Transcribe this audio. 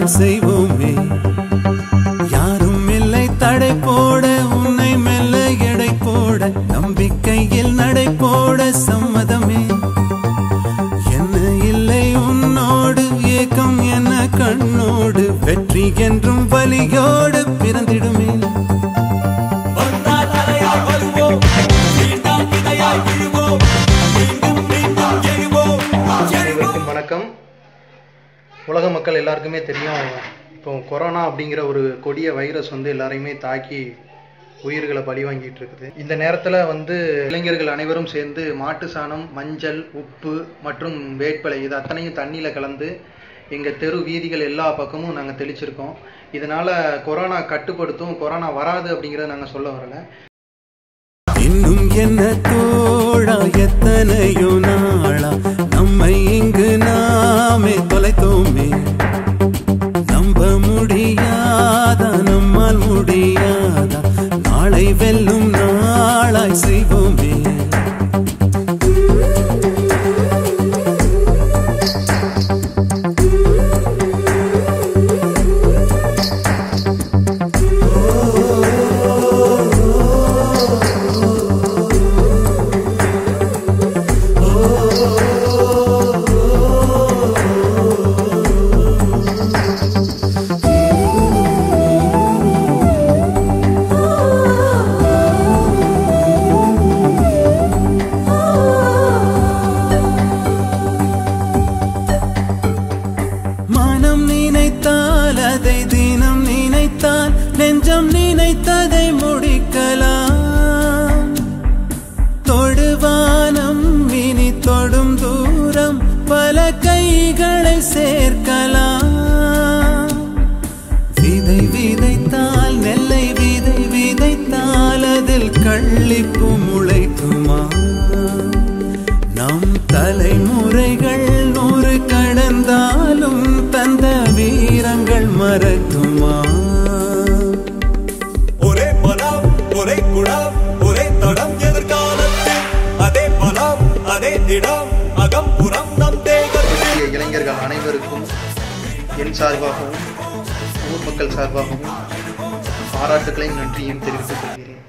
செய்வோமே யாரும் இல்லை தடை போட உன்னை மெல்ல எடை போட நம்பிக்கையில் நடை போட சம்மதமே என்ன இல்லை உன்னோடு ஏக்கம் என்ன கண்ணோடு வெற்றி என்றும் வலியோடு பிறந்திடுமே வந்தால் அலையாய் வருவோம் வீழ்ந்தால் விதையாய் விழுவோம் மீண்டும் மீண்டும் எழுவோம் எழுவோம் அனைவருக்கும் வணக்கம் உலக மக்கள் எல்லாருக்குமே தெரியும் இப்போ கொரோனா அப்படிங்கிற ஒரு கொடிய வைரஸ் வந்து எல்லாரையுமே தாக்கி உயிர்களை பலி வாங்கிட்டு இருக்குது இந்த நேரத்தில் வந்து இளைஞர்கள் அனைவரும் சேர்ந்து மாட்டு சாணம் மஞ்சள் உப்பு மற்றும் வேட்பலை இது அத்தனையும் தண்ணியில் கலந்து எங்கள் தெரு வீதிகள் எல்லா பக்கமும் நாங்கள் தெளிச்சிருக்கோம் இதனால் கொரோனா கட்டுப்படுத்தும் கொரோனா வராது அப்படிங்கிறத நாங்கள் சொல்ல வரல இன்னும் என்ன தோழா எத்தனையோ நாளா நம்மை இங்கு நாமே தொலைத்தோமே நம்ப முடியாதா நம்மால் முடியாதா நாளை வெல்லும் நாளாய் செய்வோமே மனம் நினைத்தால் அதை தினம் நினைத்தால் நெஞ்சம் நினைத்ததை முடிக்கலாம் தொடுவானம் இனி தொடும் தூரம் பல கைகளை சேர்க்கலாம் விதை விதைத்தால் நெல்லை விதை விதைத்தால் அதில் கள்ளிப்பு முளைக்குமா நம் தலைமுறைகள் நூறு கடந்தாலும் தந்த வீரங்கள் மறக்குமா ஒரே மனம் ஒரே குணம் ஒரே தடம் எதிர்காலத்தில் அதே பலம் அதே திடம் அகம் புறம் நம் தேகத்தில் இந்திய இளைஞர்கள் அனைவருக்கும் என் சார்பாகவும் ஊர் மக்கள் சார்பாகவும் பாராட்டுக்களையும் நன்றியும் தெரிவித்துக் கொள்கிறேன்